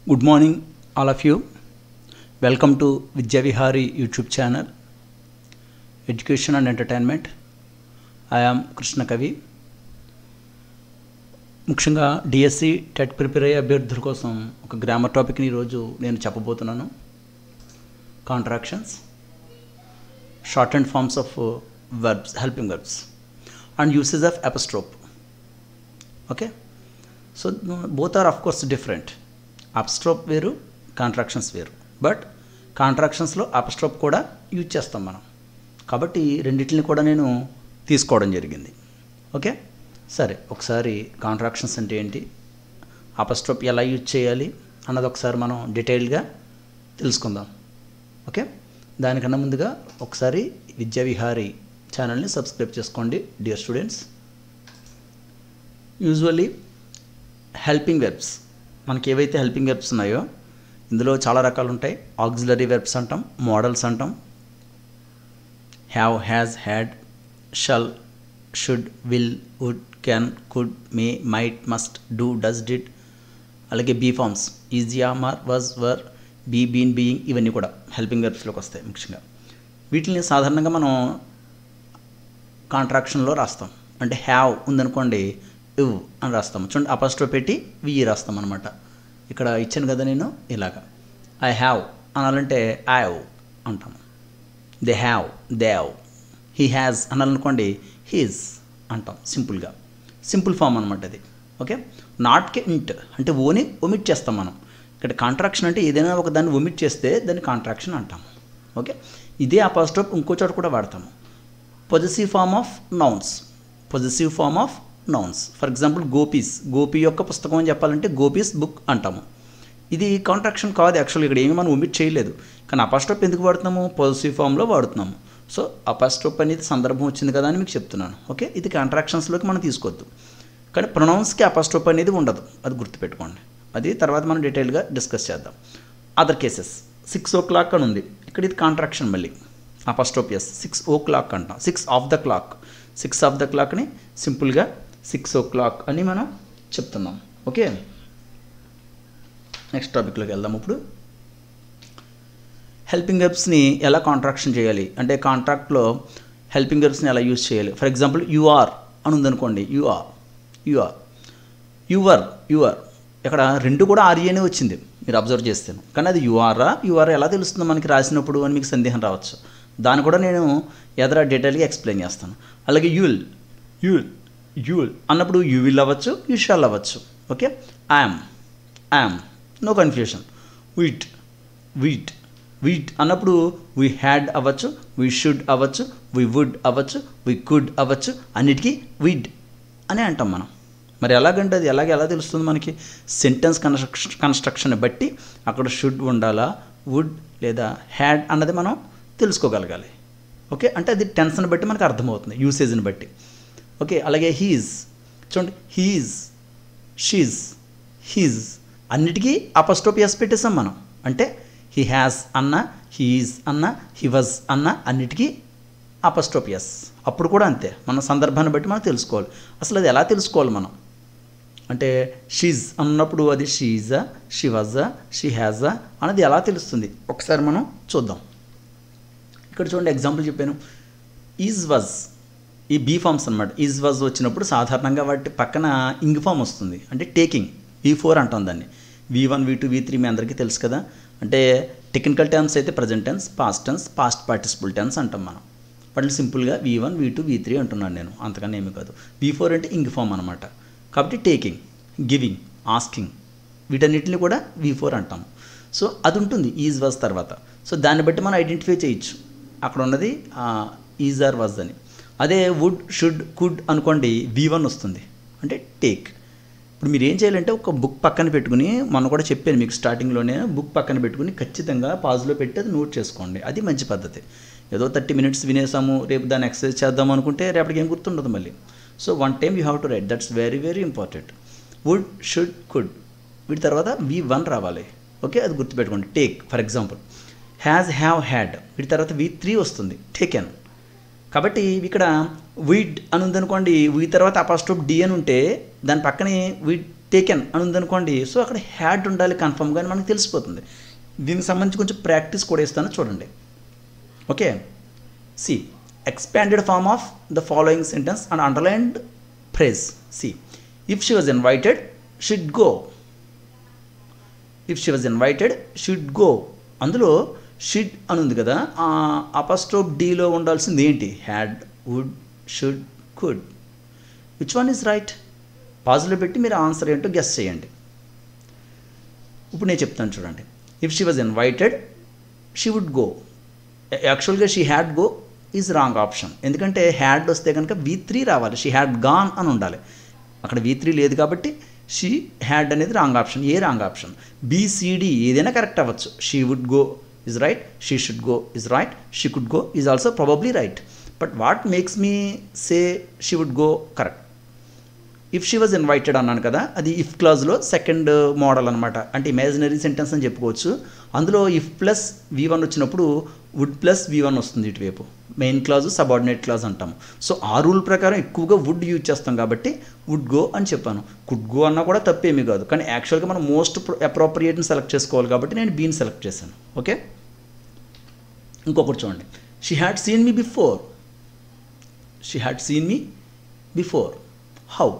Good morning, all of you. Welcome to Vidya Vihari YouTube channel, Education and Entertainment. I am Krishna Kavi. ముఖ్యంగా DSC TET prepare అయ్యే అభ్యర్థుల కోసం ఒక grammar టాపిక్ని ఈరోజు నేను చెప్పబోతున్నాను contractions short and forms of verbs helping verbs and usage of apostrophe okay so both are of course different apostrophe వేరు కాంట్రాక్షన్స్ వేరు బట్ కాంట్రాక్షన్స్లో అప్స్ట్రోప్ కూడా యూజ్ చేస్తాం మనం కాబట్టి రెండింటిని కూడా నేను తీసుకోవడం జరిగింది ఓకే సరే ఒకసారి కాంట్రాక్షన్స్ అంటే ఏంటి అపస్ట్రోప్ ఎలా యూజ్ చేయాలి అన్నది ఒకసారి మనం డీటెయిల్గా తెలుసుకుందాం ఓకే దానికన్నా ముందుగా ఒకసారి విద్యా విహారీ ఛానల్ని సబ్స్క్రైబ్ చేసుకోండి dear students usually helping verbs మనకి ఏవైతే హెల్పింగ్ వెర్బ్స్ ఉన్నాయో ఇందులో చాలా రకాలు ఉంటాయి ఆక్సిలరీ వెర్బ్స్ అంటాం మోడల్స్ అంటాం have has had shall should will would can could may might must do does did అలాగే be forms is are was were be been being ఇవన్నీ కూడా హెల్పింగ్ వెర్బ్స్లోకి వస్తాయి ముఖ్యంగా వీటిని సాధారణంగా మనం కాంట్రాక్షన్లో రాస్తాం అంటే హ్యావ్ ఉందనుకోండి ఇవ్ అని రాస్తాము చూడండి అపస్ట్రో పెట్టి వి రాస్తాం అనమాట ఇక్కడ ఇచ్చాను కదా నేను ఇలాగా ఐ హ్యావ్ అనాలంటే ఐవ్ అంటాము they have they've he has అనాలనుకోండి హీజ్ అంటాం సింపుల్గా సింపుల్ ఫామ్ అనమాట అది ఓకే నాట్కే ఇంట్ అంటే ఓని ఒమిట్ చేస్తాం మనం ఇక్కడ కాంట్రాక్షన్ అంటే ఏదైనా ఒక దాన్ని ఒమిట్ చేస్తే దాన్ని కాంట్రాక్షన్ అంటాము ఓకే ఇదే అపాస్ట్రోప్ ఇంకో చోట కూడా వాడతాము positive form of nouns positive form of nouns for example Gopi's Gopi యొక్క పుస్తకం అని చెప్పాలంటే గోపీస్ బుక్ అంటాము ఇది కాంట్రాక్షన్ కాదు యాక్చువల్ ఇక్కడ ఏమి మనం ఒమిట్ చేయలేదు కానీ అపాస్ట్రోప్ ఎందుకు వాడుతున్నాము పొజిటివ్ ఫామ్లో వాడుతున్నాము సో అపాస్ట్రోప్ అనేది సందర్భం వచ్చింది కదా అని మీకు చెప్తున్నాను ఓకే ఇది కాంట్రాక్షన్స్లోకి మనం తీసుకోవద్దు కానీ ప్రొనౌన్స్కి అపాస్ట్రోప్ అనేది ఉండదు అది గుర్తుపెట్టుకోండి అది తర్వాత మనం డీటెయిల్గా డిస్కస్ చేద్దాం other cases six o'clock అని ఉంది ఇక్కడ ఇది కాంట్రాక్షన్ మళ్ళీ apostrophe S six o'clock అంటాం six of the clock six of the క్లాక్ని సింపుల్గా సిక్స్ ఓ క్లాక్ అని మనం చెప్తున్నాం ఓకే నెక్స్ట్ టాపిక్లోకి వెళ్దాం ఇప్పుడు హెల్పింగ్ వెబ్స్ని ఎలా కాంట్రాక్షన్ చేయాలి అంటే కాంట్రాక్ట్లో హెల్పింగ్ వెబ్స్ని ఎలా యూజ్ చేయాలి ఫర్ ఎగ్జాంపుల్ యూఆర్ అని ఉందనుకోండి యూఆర్ యూఆర్ యువర్ యువర్ ఇక్కడ రెండు కూడా ఆర్ఏనే వచ్చింది మీరు అబ్జర్వ్ చేస్తాను కానీ అది యూఆర్ఆ యూఆర్ ఎలా తెలుస్తుందో మనకి రాసినప్పుడు అని మీకు సందేహం రావచ్చు దాన్ని కూడా నేను ఎదర డీటెయిల్గా ఎక్స్ప్లెయిన్ చేస్తాను అలాగే యూల్ యూల్ యూల్ అన్నప్పుడు యూ విల్ అవ్వచ్చు యూ షాల్ అవ్వచ్చు okay I'm I'm no confusion we'd we'd we'd అన్నప్పుడు వీ హ్యాడ్ అవ్వచ్చు వీ షుడ్ అవ్వచ్చు వీ వుడ్ అవ్వచ్చు వీ కుడ్ అవ్వచ్చు అన్నిటికీ విడ్ అని అంటాం మనం మరి ఎలాగంటే అది ఎలాగ ఎలా తెలుస్తుంది మనకి సెంటెన్స్ కన్స్ట్రక్షన్ కన్స్ట్రక్షన్ బట్టి అక్కడ షుడ్ ఉండాలా వుడ్ లేదా హ్యాడ్ అన్నది మనం తెలుసుకోగలగాలి ఓకే అంటే అది టెన్స్ని బట్టి మనకు అర్థమవుతుంది యూసేజ్ని బట్టి ఓకే అలాగే హీజ్ చూడండి హీజ్ షీజ్ హీజ్ అన్నిటికీ అపస్టోప్ ఎస్ పెట్టేసాం మనం అంటే హీ హ్యాస్ అన్న హీఈస్ అన్న హీ వాజ్ అన్న అన్నిటికీ అపస్టోప్ ఎస్ అప్పుడు కూడా అంతే మన సందర్భాన్ని బట్టి మనం తెలుసుకోవాలి అసలు అది ఎలా తెలుసుకోవాలి మనం అంటే షీజ్ అన్నప్పుడు అది షీజా షీ వాజా షీ హ్యాజా అనేది ఎలా తెలుస్తుంది ఒకసారి మనం చూద్దాం ఇక్కడ చూడండి ఎగ్జాంపుల్ చెప్పాను ఈజ్ వాజ్ ఈ బీ ఫామ్స్ అనమాట ఈజ్ వాజ్ వచ్చినప్పుడు సాధారణంగా వాటి పక్కన ఇంగ్ ఫామ్ వస్తుంది అంటే టేకింగ్ వి ఫోర్ అంటాం దాన్ని V one V two V three మీ అందరికీ తెలుసు కదా అంటే టెక్నికల్ టెన్స్ అయితే present tense past tense past participle tense అంటాం మనం వాటిని సింపుల్గా V one V two V three అంటున్నాను నేను అంతకన్నా ఏమీ కాదు వి ఫోర్ అంటే ఇంగ్ ఫామ్ అనమాట కాబట్టి టేకింగ్ గివింగ్ ఆస్కింగ్ వీటన్నిటిని కూడా వి ఫోర్ అంటాం సో అది ఉంటుంది ఈజ్ వాజ్ తర్వాత సో దాన్ని బట్టి మనం ఐడెంటిఫై చేయొచ్చు అక్కడ ఉన్నది ఈజ్ ఆర్ వాజ్ అని అదే వుడ్ షుడ్ కుడ్ అనుకోండి వి వన్ వస్తుంది అంటే టేక్ ఇప్పుడు మీరు ఏం చేయాలంటే ఒక బుక్ పక్కన పెట్టుకుని మొన్న కూడా చెప్పాను మీకు స్టార్టింగ్లోనే బుక్ పక్కన పెట్టుకుని ఖచ్చితంగా పాజ్లో పెట్టి అది నోట్ చేసుకోండి అది మంచి పద్ధతి ఏదో థర్టీ మినిట్స్ వినేసాము రేపు దాన్ని ఎక్సర్సైజ్ చేద్దాం అనుకుంటే రేపటికి ఏం గుర్తుండదు మళ్ళీ so one time you have to write that's very very important would should could వీటి తర్వాత వి వన్ రావాలి ఓకే అది గుర్తుపెట్టుకోండి take for example has have had వీటి తర్వాత వి త్రీ వస్తుంది టేకెన్ కాబట్టి ఇక్కడ వీడ్ అని ఉందనుకోండి వీ తర్వాత అపాస్టోప్ డి అని ఉంటే దాని పక్కనే వీడ్ టేకెన్ అని ఉందనుకోండి సో అక్కడ హ్యాడ్ ఉండాలి కన్ఫర్మ్గా అని మనకు తెలిసిపోతుంది దీనికి సంబంధించి కొంచెం ప్రాక్టీస్ కూడా ఇస్తాను చూడండి okay see expanded form of the following sentence and underlined phrase see if she was invited should go if she was invited should go అందులో షుడ్ అని ఉంది కదా అపస్ట్రోప్ డీలో ఉండాల్సింది ఏంటి had would should could which one is right పాజిలో పెట్టి మీరు ఆన్సర్ ఏంటో గెస్ చేయండి ఇప్పుడు నేను చెప్తాను చూడండి if she was invited she would go యాక్చువల్గా she had go is wrong option ఎందుకంటే హ్యాడ్ వస్తే కనుక వి త్రీ రావాలి షీ హ్యాడ్ గాన్ అని ఉండాలి అక్కడ వి త్రీ లేదు కాబట్టి షీ హ్యాడ్ అనేది wrong option A wrong option B C D ఏదైనా కరెక్ట్ అవ్వచ్చు she would go is right she should go is right she could go is also probably right but what makes me say she would go correct if she was invited అన్నాను కదా అది if క్లాజ్లో second model అనమాట అంటే imaginary sentence అని చెప్పుకోవచ్చు అందులో if plus V one వచ్చినప్పుడు would plus V one వస్తుంది ఇటువైపు మెయిన్ క్లాజ్ సబార్డినేట్ క్లాజ్ అంటాము సో ఆ రూల్ ప్రకారం ఎక్కువగా వుడ్ యూజ్ చేస్తాం కాబట్టి వుడ్ గో అని చెప్పాను కుడ్ గో అన్నా కూడా తప్పేమీ కాదు కానీ యాక్చువల్గా మనం మోస్ట్ అప్రోప్రియేట్ని సెలెక్ట్ చేసుకోవాలి కాబట్టి నేను బీని సెలెక్ట్ చేశాను ఓకే ఇంకొకటి చూడండి she had seen me before she had seen me before how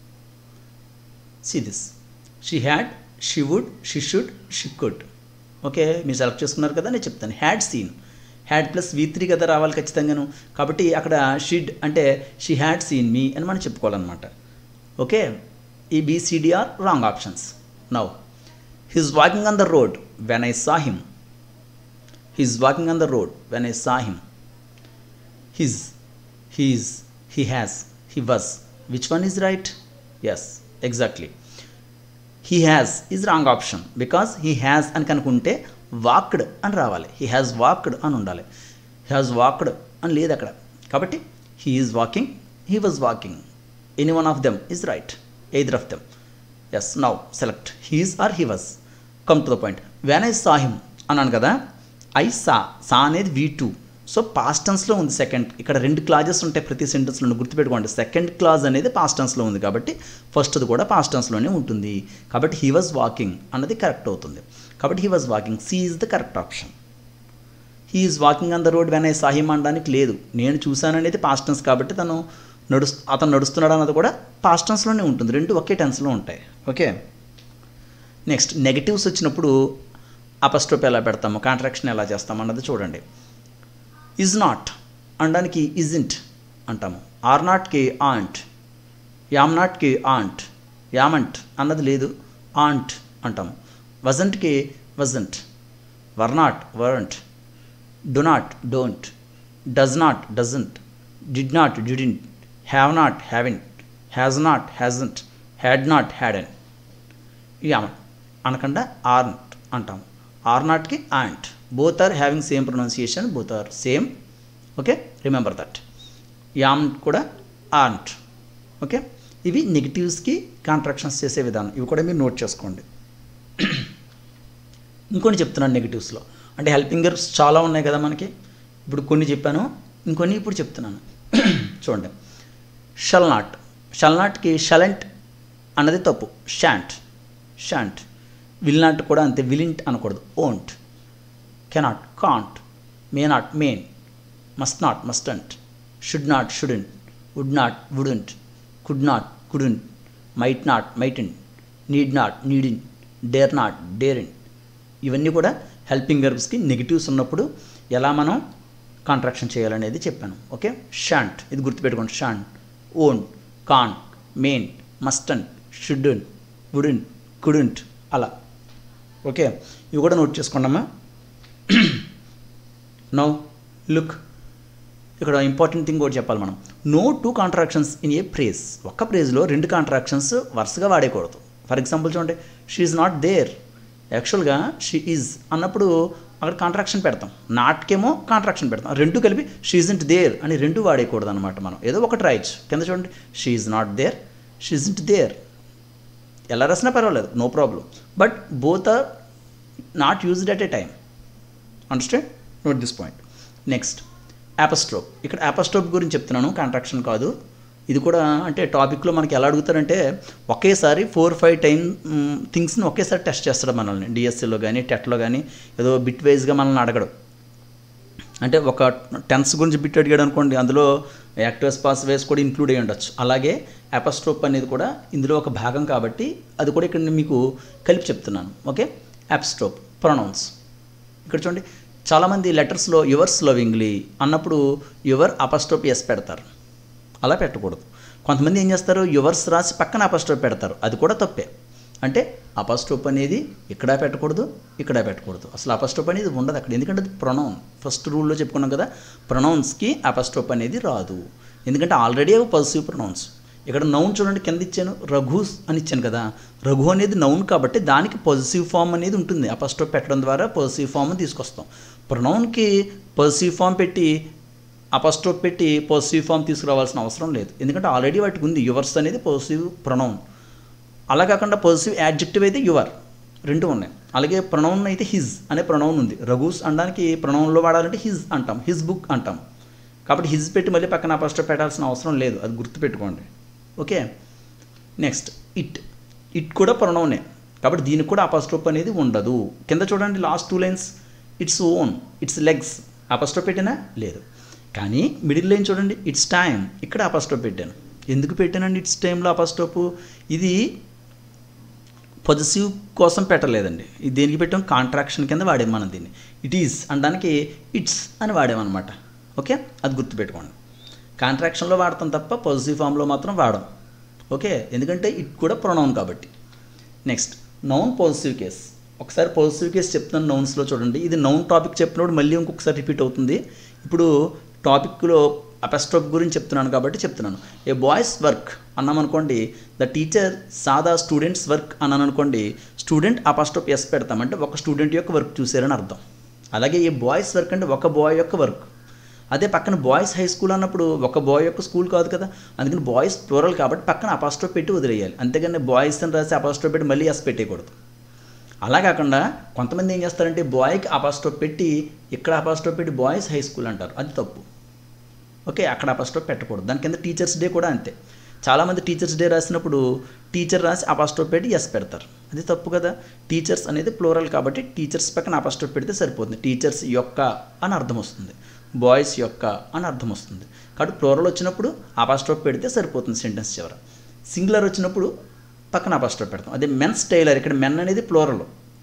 see this she had she would she should she could okay మీరు సెలెక్ట్ చేసుకున్నారు కదా నేను చెప్తాను had seen had plus V three కదా రావాలి ఖచ్చితంగాను కాబట్టి అక్కడ షిడ్ అంటే షీ హ్యాడ్ సీన్ మీ అని మనం చెప్పుకోవాలన్నమాట ఓకే ఈ B C D are wrong options now he's walking on the road when I saw him he's walking on the road when I saw him his he's he has he was which one is right yes exactly he has is wrong option because he has అని కనుకుంటే walked అని రావాలి he has walked అని ఉండాలి he has walked అని లేదు అక్కడ కాబట్టి he is walking he was walking any one of them is right either of them yes now select he's or he was come to the point when I saw him అన్నాను కదా I saw saw అనేది V two so past టెన్స్లో ఉంది second ఇక్కడ రెండు clauses ఉంటాయి ప్రతి సెంటెన్స్లో గుర్తుపెట్టుకోండి సెకండ్ క్లాజ్ అనేది పాస్ట్ టెన్స్లో ఉంది కాబట్టి ఫస్ట్ది కూడా పాస్ట్ టెన్స్లోనే ఉంటుంది కాబట్టి హీ వాజ్ వాకింగ్ అన్నది కరెక్ట్ అవుతుంది కాబట్టి he was walking C is the correct option he is walking on the road when I saw him అనడానికి లేదు నేను చూశాను అనేది పాస్ట్ టెన్స్ కాబట్టి తను నడుస్ అతను నడుస్తున్నాడు అన్నది కూడా పాస్ట్ టెన్స్లోనే ఉంటుంది రెండు ఒకే టెన్స్లో ఉంటాయి ఓకే నెక్స్ట్ నెగటివ్స్ వచ్చినప్పుడు అపస్ట్రోప్ ఎలా పెడతాము కాంట్రాక్షన్ ఎలా చేస్తాము అన్నది చూడండి ఈజ్ నాట్ అనడానికి ఇజింట్ అంటాము ఆర్ నాట్కి ఆంట్ యామ్ నాట్కి ఆంట్ యామంట్ అన్నది లేదు ఆంట్ అంటాము వజంట్కి wasn't were not weren't do not don't does not doesn't did not didn't have not haven't has not hasn't had not hadn't amn't అనకుండా aren't అంటాము are నాట్కి aren't both are having same pronunciation both are same okay remember that am కూడా aren't okay ఇవి నెగిటివ్స్కి contractions చేసే విధానం ఇవి కూడా మీరు నోట్ చేసుకోండి ఇంకొన్ని చెప్తున్నాను నెగిటివ్స్లో అంటే హెల్పింగ్ వర్బ్స్ చాలా ఉన్నాయి కదా మనకి ఇప్పుడు కొన్ని చెప్పాను ఇంకొన్ని ఇప్పుడు చెప్తున్నాను చూడండి షల్ నాట్ షల్ నాట్కి షలెంట్ అన్నది తప్పు షాంట్ షాంట్ విల్ నాట్ కూడా అంతే విలింట్ అనకూడదు won't cannot can't may not mayn't must not mustn't should not shouldn't would not wouldn't could not couldn't might not mightn't need not needn't dare not daren't ఇవన్నీ కూడా helping వెర్బ్స్కి negatives ఉన్నప్పుడు ఎలా మనం contraction చేయాలనేది చెప్పాను okay shan't ఇది గుర్తుపెట్టుకోండి shan't won't can't mayn't mustn't shouldn't wouldn't couldn't అలా ఓకే ఇవి కూడా నోట్ చేసుకోండమ్మా నౌ లుక్ ఇక్కడ ఇంపార్టెంట్ థింగ్ కూడా చెప్పాలి మనం no two contractions in a phrase ఒక్క ప్రేజ్లో రెండు కాంట్రాక్షన్స్ వరుసగా వాడేయకూడదు ఫర్ ఎగ్జాంపుల్ చూడండి షీ ఈజ్ నాట్ దేర్ యాక్చువల్గా షీ ఈజ్ అన్నప్పుడు అక్కడ కాంట్రాక్షన్ పెడతాం నాట్కేమో కాంట్రాక్షన్ పెడతాం రెండు కలిపి షీ ఇజంట్ దేర్ అని రెండు వాడేయకూడదు అనమాట మనం ఏదో ఒకటి రాయొచ్చు కింద చూడండి she is not there she isn't there ఎలా రాసినా పర్వాలేదు no problem but both are not used at a time understand note this point next apostrophe ఇక్కడ యాపస్ట్రోప్ గురించి చెప్తున్నాను కాంట్రాక్షన్ కాదు ఇది కూడా అంటే టాపిక్లో మనకి ఎలా అడుగుతారంటే ఒకేసారి ఫోర్ ఫైవ్ టైమ్ థింగ్స్ని ఒకేసారి టెస్ట్ చేస్తాడు మనల్ని డిఎస్సిలో కానీ టెట్లో కానీ ఏదో బిట్ వైజ్గా మనల్ని అడగడు అంటే ఒక టెన్స్ గురించి బిట్ అడిగాడు అనుకోండి అందులో యాక్టివ్స్ పాస్ వేస్ కూడా ఇంక్లూడ్ అయ్యి ఉండొచ్చు అలాగే అపస్ట్రోప్ అనేది కూడా ఇందులో ఒక భాగం కాబట్టి అది కూడా ఇక్కడ నేను మీకు కలిపి చెప్తున్నాను ఓకే అప్స్ట్రోప్ ప్రొనౌన్స్ ఇక్కడ చూడండి చాలామంది లెటర్స్లో యువర్స్ లవింగ్లీ అన్నప్పుడు యువర్ అపస్ట్రోప్ ఎస్ పెడతారు అలా పెట్టకూడదు కొంతమంది ఏం చేస్తారు యువర్స్ రాసి పక్కన అపస్ట్రోప్ పెడతారు అది కూడా తప్పే అంటే అపస్ట్రోప్ అనేది ఇక్కడ పెట్టకూడదు ఇక్కడ పెట్టకూడదు అసలు అపస్ట్రోప్ అనేది ఉండదు అక్కడ ఎందుకంటే అది ప్రొనౌన్ ఫస్ట్ రూల్లో చెప్పుకున్నాం కదా ప్రొనౌన్స్కి అపస్ట్రోప్ అనేది రాదు ఎందుకంటే ఆల్రెడీ అవి పాజిటివ్ ప్రొనౌన్స్ ఇక్కడ నౌన్ చూడండి కింద ఇచ్చాను రఘుస్ అని ఇచ్చాను కదా రఘు అనేది నౌన్ కాబట్టి దానికి పాజిటివ్ ఫామ్ అనేది ఉంటుంది అపస్ట్రోప్ పెట్టడం ద్వారా పాజిటివ్ ఫామ్ తీసుకొస్తాం ప్రొనౌన్కి పాజిటివ్ ఫామ్ పెట్టి అపస్ట్రోప్ పెట్టి పాజిటివ్ ఫామ్ తీసుకురావాల్సిన అవసరం లేదు ఎందుకంటే ఆల్రెడీ వాటికి ఉంది యువర్స్ అనేది పాజిటివ్ ప్రొనౌన్ అలా కాకుండా పాజిటివ్ యాడ్జెక్టివ్ అయితే యువర్ రెండు ఉన్నాయి అలాగే ప్రొనౌన్ అయితే హిజ్ అనే ప్రొనౌన్ ఉంది రఘుస్ అనడానికి ప్రొనౌన్లో వాడాలంటే హిజ్ అంటాం హిజ్ బుక్ అంటాం కాబట్టి హిజ్ పెట్టి మళ్ళీ పక్కన అపస్ట్రోప్ పెట్టాల్సిన అవసరం లేదు అది గుర్తుపెట్టుకోండి ఓకే నెక్స్ట్ ఇట్ ఇట్ కూడా ప్రొనౌనే కాబట్టి దీనికి కూడా అపస్ట్రోప్ అనేది ఉండదు కింద చూడండి last two lines its own its legs apostrophe పెట్టినా లేదు కానీ మిడిల్ లైన్ చూడండి ఇట్స్ టైం ఇక్కడ అపస్ట్రోప్ పెట్టాను ఎందుకు పెట్టానండి ఇట్స్ టైంలో అపస్ట్రోప్ ఇది పొజిటివ్ కోసం పెట్టలేదండి ఇది దేనికి పెట్టాం కాంట్రాక్షన్ కింద వాడాం మనం దీన్ని ఇట్ ఈజ్ అనడానికి ఇట్స్ అని వాడామన్నమాట ఓకే అది గుర్తుపెట్టుకోండి కాంట్రాక్షన్లో వాడతాం తప్ప పాజిటివ్ ఫామ్లో మాత్రం వాడం ఓకే ఎందుకంటే ఇట్ కూడా ప్రొనౌన్ కాబట్టి నెక్స్ట్ నౌన్ పాజిటివ్ కేస్ ఒకసారి పాజిటివ్ కేస్ చెప్తున్నాను నౌన్స్లో చూడండి ఇది నౌన్ టాపిక్ చెప్పినప్పుడు మళ్ళీ ఇంకొకసారి రిపీట్ అవుతుంది ఇప్పుడు టాపిక్లో అపెస్ట్రోప్ గురించి చెప్తున్నాను కాబట్టి చెప్తున్నాను ఏ బాయ్స్ వర్క్ అన్నాం అనుకోండి ద టీచర్ సాదా స్టూడెంట్స్ వర్క్ అన్నాను అనుకోండి స్టూడెంట్ అపస్ట్రోప్ ఎస్ పెడతామంటే ఒక స్టూడెంట్ యొక్క వర్క్ చూసారని అర్థం అలాగే ఏ బాయ్స్ వర్క్ అంటే ఒక బాయ్ యొక్క వర్క్ అదే పక్కన బాయ్స్ హై స్కూల్ అన్నప్పుడు ఒక బాయ్ యొక్క స్కూల్ కాదు కదా అందుకని బాయ్స్ ప్లూరల్ కాబట్టి పక్కన అపాస్ట్రోప్ పెట్టి వదిలేయాలి అంతేగాని బాయ్స్ అని రాసి అపాస్ట్రోప్ పెట్టి మళ్ళీ ఎస్ పెట్టేయకూడదు అలా కాకుండా కొంతమంది ఏం చేస్తారంటే బాయ్కి అపాస్ట్రోప్ పెట్టి ఇక్కడ అపాస్ట్రోప్ పెట్టి బాయ్స్ హై స్కూల్ అంటారు అది తప్పు ఓకే అక్కడ అపాస్ట్రోప్ పెట్టకూడదు దాని కింద టీచర్స్ డే కూడా అంతే చాలామంది టీచర్స్ డే రాసినప్పుడు టీచర్ రాసి అపాస్ట్రోప్ పెట్టి ఎస్ పెడతారు అది తప్పు కదా టీచర్స్ అనేది ప్లూరల్ కాబట్టి టీచర్స్ పక్కన అపాస్ట్రోప్ పెడితే సరిపోతుంది టీచర్స్ యొక్క అని అర్థం వస్తుంది బాయ్స్ యొక్క అని అర్థం వస్తుంది కాబట్టి ప్లూరల్ వచ్చినప్పుడు అపాస్ట్రోప్ పెడితే సరిపోతుంది సెంటెన్స్ చివర సింగులర్ వచ్చినప్పుడు పక్కన అపాస్ట్రోప్ పెడతాం అదే మెన్స్ టైలర్ ఇక్కడ మెన్ అనేది ప్లూరల్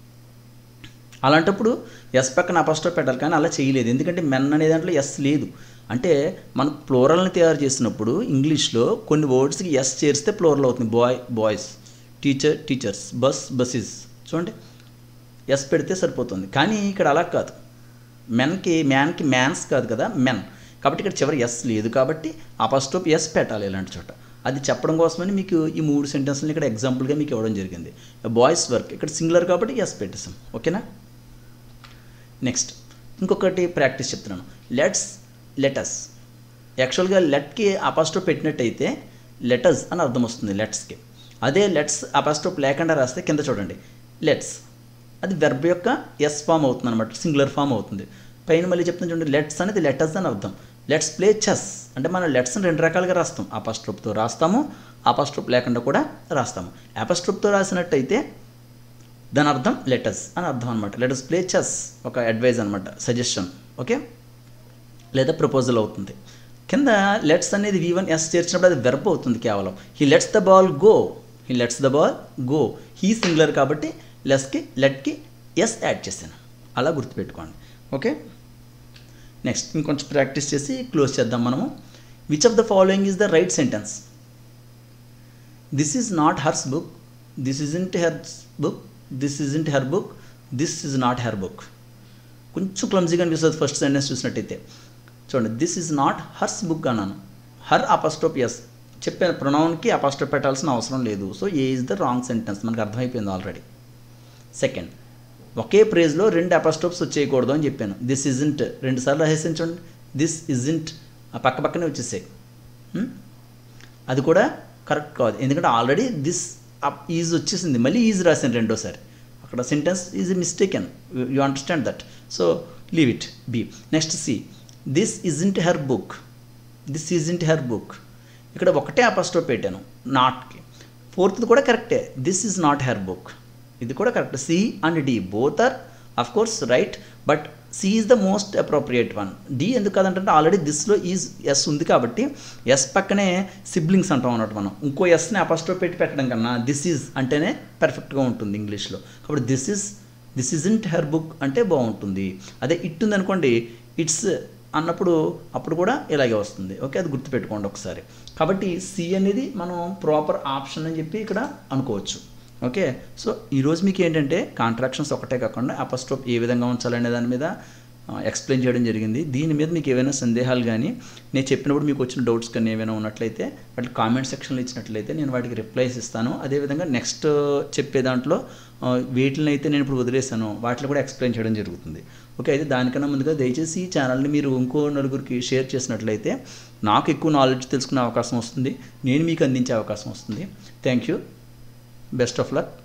అలాంటప్పుడు ఎస్ పక్కన అపాస్ట్రోప్ పెట్టాలి కానీ అలా చేయలేదు ఎందుకంటే మెన్ అనే దాంట్లో ఎస్ లేదు అంటే మనం ప్లోరల్ని తయారు చేసినప్పుడు ఇంగ్లీష్లో కొన్ని వర్డ్స్కి ఎస్ చేరిస్తే ప్లోరల్ అవుతుంది boy boys teacher teachers bus buses చూడండి ఎస్ పెడితే సరిపోతుంది కానీ ఇక్కడ అలా కాదు మెన్కి మ్యాన్కి మ్యాన్స్ కాదు కదా మెన్ కాబట్టి ఇక్కడ చివరి ఎస్ లేదు కాబట్టి అపస్టోప్ ఎస్ పెట్టాలి ఇలాంటి చోట అది చెప్పడం కోసమని మీకు ఈ మూడు సెంటెన్స్ని ఇక్కడ ఎగ్జాంపుల్గా మీకు ఇవ్వడం జరిగింది బాయ్స్ వర్క్ ఇక్కడ సింగులర్ కాబట్టి ఎస్ పెట్టేసాం ఓకేనా నెక్స్ట్ ఇంకొకటి ప్రాక్టీస్ చెప్తున్నాను లెట్స్ లెటస్ యాక్చువల్గా లెట్కి అపాస్టోప్ పెట్టినట్టయితే లెటస్ అని అర్థం వస్తుంది లెట్స్కి అదే లెట్స్ అపాస్టోప్ లేకుండా రాస్తే కింద చూడండి లెట్స్ అది వెర్బ్ యొక్క ఎస్ ఫామ్ అవుతుంది అనమాట సింగులర్ ఫామ్ అవుతుంది పైన మళ్ళీ చెప్తున్నా చూడండి లెట్స్ అనేది లెటస్ అని అర్థం లెట్స్ ప్లే చెస్ అంటే మనం లెట్స్ని రెండు రకాలుగా రాస్తాం అపాస్ట్రోప్తో రాస్తాము అపాస్ట్రోప్ లేకుండా కూడా రాస్తాము అపాస్ట్రోప్తో రాసినట్టయితే దాని అర్థం లెటస్ అని అర్థం అనమాట లెటస్ ప్లే చెస్ ఒక అడ్వైజ్ అనమాట సజెషన్ ఓకే లేదా ప్రపోజల్ అవుతుంది కింద లెట్స్ అనేది వి వన్ ఎస్ చేర్చినప్పుడు అది వెర్బ్ అవుతుంది కేవలం he lets the ball go he lets the ball go he singular కాబట్టి లెస్కి లెట్కి ఎస్ యాడ్ చేశాను అలా గుర్తుపెట్టుకోండి ఓకే నెక్స్ట్ ఇంకొంచెం ప్రాక్టీస్ చేసి క్లోజ్ చేద్దాం మనము which of the following is the right sentence this is not hers book this isn't hers book this isn't her book this is not her book కొంచెం క్లమ్జీగా అనిపిస్తుంది ఫస్ట్ సెంటెన్స్ చూసినట్టయితే చూడండి this is not hers book అన్నాను her apostrophe s చెప్పాను ప్రొనౌన్కి apostrophe పెట్టాల్సిన అవసరం లేదు so a is the wrong sentence మనకు అర్థమైపోయింది ఆల్రెడీ సెకండ్ ఒకే ప్రేజ్లో రెండు అపస్టోప్స్ వచ్చేయకూడదు అని చెప్పాను దిస్ ఇజంట్ రెండు సార్లు రాసేసాను చూడండి దిస్ ఇజంట్ పక్క పక్కనే వచ్చేసాయి అది కూడా కరెక్ట్ కాదు ఎందుకంటే ఆల్రెడీ దిస్ ఈజ్ వచ్చేసింది మళ్ళీ ఈజ్ రాశాను రెండోసారి అక్కడ sentence is mistaken you understand that so leave it b next c this isn't her book this isn't her book ఇక్కడ ఒకటే అపస్ట్రోఫ్ పెట్టాను నాట్కి ఫోర్త్ది కూడా కరెక్టే this is not her book ఇది కూడా correct c and d both are of course right but c is the most appropriate one d ఎందుకు కాదంటే ఆల్రెడీ దిస్లో ఈజ్ ఎస్ ఉంది కాబట్టి ఎస్ పక్కనే సిబ్లింగ్స్ అంటాం అన్నట్టు మనం ఇంకో ఎస్ని అపస్ట్రోఫ్ పెట్టి పెట్టడం కన్నా దిస్ ఈజ్ అంటేనే పర్ఫెక్ట్గా ఉంటుంది ఇంగ్లీష్లో కాబట్టి this is this isn't her book అంటే బాగుంటుంది అదే ఇట్ ఉంది అనుకోండి ఇట్స్ అన్నప్పుడు అప్పుడు కూడా ఇలాగే వస్తుంది ఓకే అది గుర్తుపెట్టుకోండి ఒకసారి కాబట్టి సి అనేది మనం ప్రాపర్ ఆప్షన్ అని చెప్పి ఇక్కడ అనుకోవచ్చు ఓకే సో ఈరోజు మీకు ఏంటంటే కాంట్రాక్షన్స్ ఒకటే కాకుండా అపస్ట్రోప్ ఏ విధంగా ఉంచాలనే దాని మీద ఎక్స్ప్లెయిన్ చేయడం జరిగింది దీని మీద మీకు ఏవైనా సందేహాలు కానీ నేను చెప్పినప్పుడు మీకు వచ్చిన డౌట్స్ కానీ ఏమైనా ఉన్నట్లయితే వాటి కామెంట్ సెక్షన్లో ఇచ్చినట్లయితే నేను వాటికి రిప్లైస్ ఇస్తాను అదేవిధంగా నెక్స్ట్ చెప్పే దాంట్లో వీటిని అయితే నేను ఇప్పుడు వదిలేసాను వాటిని కూడా ఎక్స్ప్లెయిన్ చేయడం జరుగుతుంది ఓకే అయితే దానికన్నా ముందుగా దయచేసి ఈ ఛానల్ని మీరు ఇంకో నలుగురికి షేర్ చేసినట్లయితే నాకు ఎక్కువ నాలెడ్జ్ తెలుసుకునే అవకాశం వస్తుంది నేను మీకు అందించే అవకాశం వస్తుంది thank you best of luck